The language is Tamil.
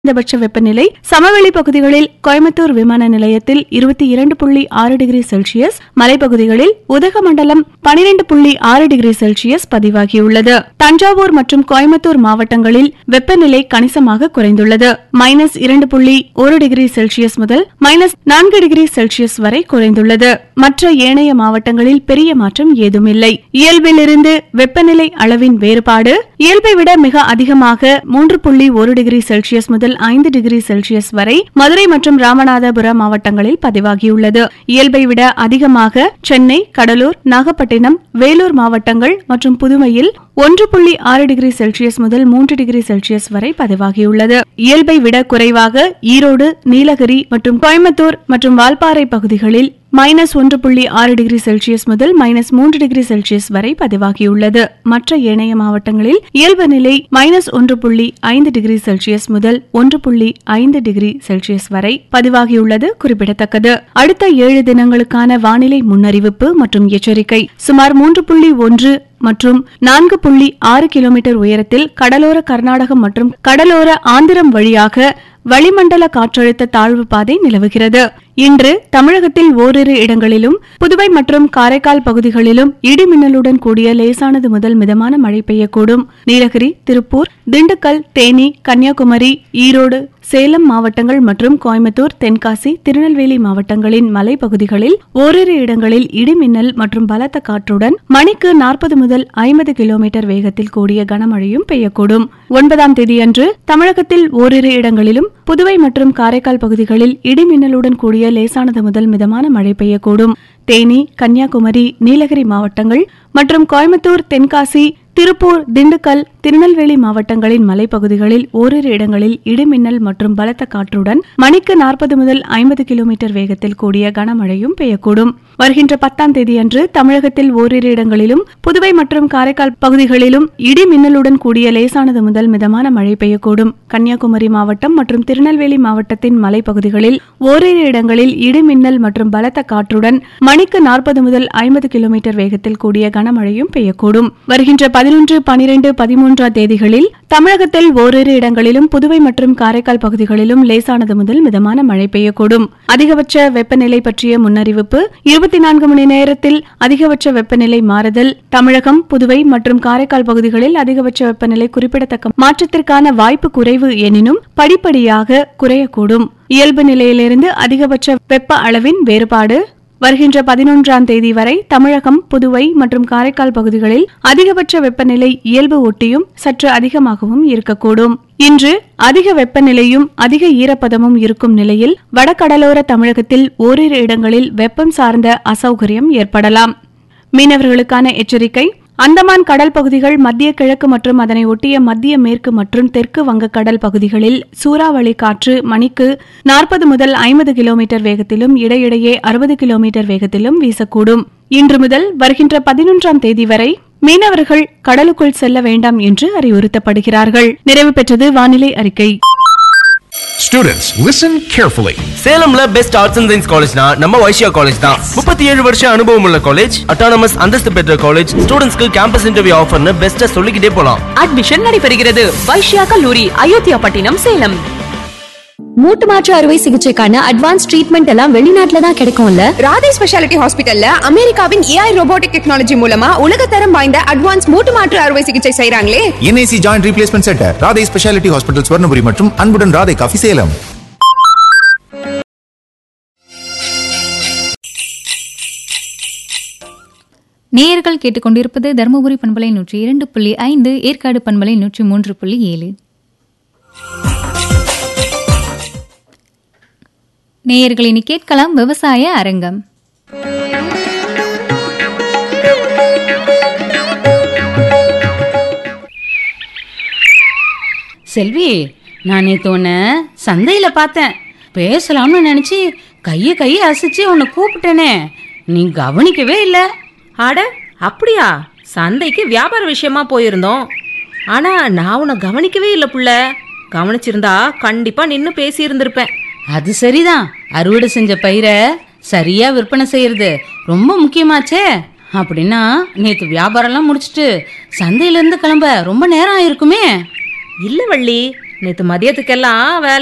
குறைந்தபட்ச வெப்பநிலை சமவெளி பகுதிகளில் கோயம்புத்தூர் விமான நிலையத்தில் இருபத்தி இரண்டு புள்ளி ஆறு டிகிரி செல்சியஸ் மலைப்பகுதிகளில் உதகமண்டலம் பனிரெண்டு புள்ளி ஆறு டிகிரி செல்சியஸ் பதிவாகியுள்ளது தஞ்சாவூர் மற்றும் கோயம்புத்தூர் மாவட்டங்களில் வெப்பநிலை கணிசமாக குறைந்துள்ளது மைனஸ் இரண்டு புள்ளி ஒரு டிகிரி செல்சியஸ் முதல் மைனஸ் நான்கு டிகிரி செல்சியஸ் வரை குறைந்துள்ளது மற்ற ஏனைய மாவட்டங்களில் பெரிய மாற்றம் ஏதுமில்லை இயல்பிலிருந்து வெப்பநிலை அளவின் வேறுபாடு இயல்பை விட மிக அதிகமாக மூன்று புள்ளி ஒரு டிகிரி செல்சியஸ் முதல் ஐந்து டிகிரி செல்சியஸ் வரை மதுரை மற்றும் ராமநாதபுரம் மாவட்டங்களில் பதிவாகியுள்ளது இயல்பை விட அதிகமாக சென்னை கடலூர் நாகப்பட்டினம் வேலூர் மாவட்டங்கள் மற்றும் புதுவையில் ஒன்று புள்ளி ஆறு டிகிரி செல்சியஸ் முதல் மூன்று டிகிரி செல்சியஸ் வரை பதிவாகியுள்ளது இயல்பை விட குறைவாக ஈரோடு நீலகிரி மற்றும் கோயம்புத்தூர் மற்றும் வால்பாறை பகுதிகளில் மைனஸ் ஒன்று புள்ளி ஆறு டிகிரி செல்சியஸ் முதல் மைனஸ் மூன்று டிகிரி செல்சியஸ் வரை பதிவாகியுள்ளது மற்ற ஏனைய மாவட்டங்களில் இயல்பு நிலை மைனஸ் ஒன்று புள்ளி ஐந்து டிகிரி செல்சியஸ் முதல் ஒன்று புள்ளி ஐந்து டிகிரி செல்சியஸ் வரை பதிவாகியுள்ளது குறிப்பிடத்தக்கது அடுத்த ஏழு தினங்களுக்கான வானிலை முன்னறிவிப்பு மற்றும் எச்சரிக்கை சுமார் மூன்று புள்ளி ஒன்று மற்றும் நான்கு புள்ளி ஆறு கிலோமீட்டர் உயரத்தில் கடலோர கர்நாடகம் மற்றும் கடலோர ஆந்திரம் வழியாக வளிமண்டல காற்றழுத்த தாழ்வு பாதை நிலவுகிறது இன்று தமிழகத்தில் ஓரிரு இடங்களிலும் புதுவை மற்றும் காரைக்கால் பகுதிகளிலும் இடி மின்னலுடன் கூடிய லேசானது முதல் மிதமான மழை பெய்யக்கூடும் நீலகிரி திருப்பூர் திண்டுக்கல் தேனி கன்னியாகுமரி ஈரோடு சேலம் மாவட்டங்கள் மற்றும் கோயம்புத்தூர் தென்காசி திருநெல்வேலி மாவட்டங்களின் மலைப்பகுதிகளில் ஓரிரு இடங்களில் இடி மின்னல் மற்றும் பலத்த காற்றுடன் மணிக்கு நாற்பது முதல் ஐம்பது கிலோமீட்டர் வேகத்தில் கூடிய கனமழையும் பெய்யக்கூடும் ஒன்பதாம் தேதியன்று தமிழகத்தில் ஓரிரு இடங்களிலும் புதுவை மற்றும் காரைக்கால் பகுதிகளில் இடி மின்னலுடன் கூடிய லேசானது முதல் மிதமான மழை பெய்யக்கூடும் தேனி கன்னியாகுமரி நீலகிரி மாவட்டங்கள் மற்றும் கோயம்புத்தூர் தென்காசி திருப்பூர் திண்டுக்கல் திருநெல்வேலி மாவட்டங்களின் மலைப்பகுதிகளில் ஓரிரு இடங்களில் இடிமின்னல் மற்றும் பலத்த காற்றுடன் மணிக்கு நாற்பது முதல் ஐம்பது கிலோமீட்டர் வேகத்தில் கூடிய கனமழையும் பெய்யக்கூடும் வருகின்ற பத்தாம் தேதியன்று தமிழகத்தில் ஓரிரு இடங்களிலும் புதுவை மற்றும் காரைக்கால் பகுதிகளிலும் இடி மின்னலுடன் கூடிய லேசானது முதல் மிதமான மழை பெய்யக்கூடும் கன்னியாகுமரி மாவட்டம் மற்றும் திருநெல்வேலி மாவட்டத்தின் மலைப்பகுதிகளில் ஓரிரு இடங்களில் இடி மின்னல் மற்றும் பலத்த காற்றுடன் மணிக்கு நாற்பது முதல் ஐம்பது கிலோமீட்டர் வேகத்தில் கூடிய கனமழையும் பெய்யக்கூடும் வருகின்ற பதினொன்று பனிரெண்டு பதிமூன்றாம் தேதிகளில் தமிழகத்தில் ஓரிரு இடங்களிலும் புதுவை மற்றும் காரைக்கால் பகுதிகளிலும் லேசானது முதல் மிதமான மழை பெய்யக்கூடும் அதிகபட்ச வெப்பநிலை பற்றிய முன்னறிவிப்பு இருபத்தி நான்கு மணி நேரத்தில் அதிகபட்ச வெப்பநிலை மாறுதல் தமிழகம் புதுவை மற்றும் காரைக்கால் பகுதிகளில் அதிகபட்ச வெப்பநிலை குறிப்பிடத்தக்க மாற்றத்திற்கான வாய்ப்பு குறைவு எனினும் படிப்படியாக குறையக்கூடும் இயல்பு நிலையிலிருந்து அதிகபட்ச வெப்ப அளவின் வேறுபாடு வருகின்ற பதினொன்றாம் தேதி வரை தமிழகம் புதுவை மற்றும் காரைக்கால் பகுதிகளில் அதிகபட்ச வெப்பநிலை இயல்பு ஒட்டியும் சற்று அதிகமாகவும் இருக்கக்கூடும் இன்று அதிக வெப்பநிலையும் அதிக ஈரப்பதமும் இருக்கும் நிலையில் வடகடலோர தமிழகத்தில் ஓரிரு இடங்களில் வெப்பம் சார்ந்த அசௌகரியம் ஏற்படலாம் மீனவர்களுக்கான எச்சரிக்கை அந்தமான் கடல் பகுதிகள் மத்திய கிழக்கு மற்றும் அதனை ஒட்டிய மத்திய மேற்கு மற்றும் தெற்கு வங்கக்கடல் பகுதிகளில் சூறாவளி காற்று மணிக்கு நாற்பது முதல் ஐம்பது கிலோமீட்டர் வேகத்திலும் இடையிடையே அறுபது கிலோமீட்டர் வேகத்திலும் வீசக்கூடும் இன்று முதல் வருகின்ற பதினொன்றாம் தேதி வரை மீனவர்கள் கடலுக்குள் செல்ல வேண்டாம் என்று அறிவுறுத்தப்படுகிறார்கள் நிறைவு பெற்றது வானிலை அறிக்கை Students, listen carefully. சேலம்ல பெஸ்ட் ஆர்ட்ஸ் அண்ட் சயின்ஸ் காலேஜ்னா நம்ம வைஷ்யா காலேஜ் தான் முப்பத்தி ஏழு வருஷம் அனுபவம் உள்ள காலேஜ் அட்டானமஸ் அந்தஸ்து பெற்ற காலேஜ் ஸ்டூடெண்ட்ஸ்க்கு கேம்பஸ் இன்டர்வியூ ஆஃபர்னு பெஸ்ட்டா சொல்லிக்கிட்டே போலாம் அட்மிஷன் நடைபெறுகிறது வைஷ்யா கல்லூரி அயோத்தியா பட்டினம் சேலம் மூட்டு மாற்று அறுவை சிகிச்சைக்கான அட்வான்ஸ் ட்ரீட்மெண்ட் எல்லாம் வெளிநாட்டுல தான் கிடைக்கும்ல ராதே ஸ்பெஷாலிட்டி ஹாஸ்பிட்டல்ல அமெரிக்காவின் ஏஐ ரோபோட்டிக் டெக்னாலஜி மூலமா உலகத்தரம் வாய்ந்த அட்வான்ஸ் மூட்டு மாற்று அறுவை சிகிச்சை செய்றாங்களே NIC joint replacement centre Radhai speciality hospital Swarnapuri மற்றும் அன்புடன் ராதை காஃபி சேலம் நேயர்கள் கேட்டுக்கொண்டிருப்பது தருமபுரி பண்பலை நூற்றி இரண்டு புள்ளி ஐந்து ஏற்காடு பண்பலை நூற்றி மூன்று புள்ளி ஏழு நேயர்கள் இனி கேட்கலாம் விவசாய அரங்கம் செல்வி நான் நேத்து உன்னை சந்தையில பார்த்தேன் பேசலாம்னு நினைச்சு கைய கைய அசைச்சு உன்னை கூப்பிட்டேனே நீ கவனிக்கவே இல்ல அட அப்படியா சந்தைக்கு வியாபார விஷயமா போயிருந்தோம் ஆனா நான் உன்னை கவனிக்கவே இல்லை புள்ள கவனிச்சிருந்தா கண்டிப்பா நின்னு பேசி இருந்திருப்பேன் அது சரிதான் அறுவடை செஞ்ச பயிரை சரியா விற்பனை செய்யறது ரொம்ப முக்கியமாச்சே அப்படின்னா நேத்து வியாபாரம்லாம் முடிச்சிட்டு சந்தையில இருந்து கிளம்ப ரொம்ப நேரம் ஆயிருக்குமே இல்ல வள்ளி நேற்று மதியத்துக்கெல்லாம் வேலை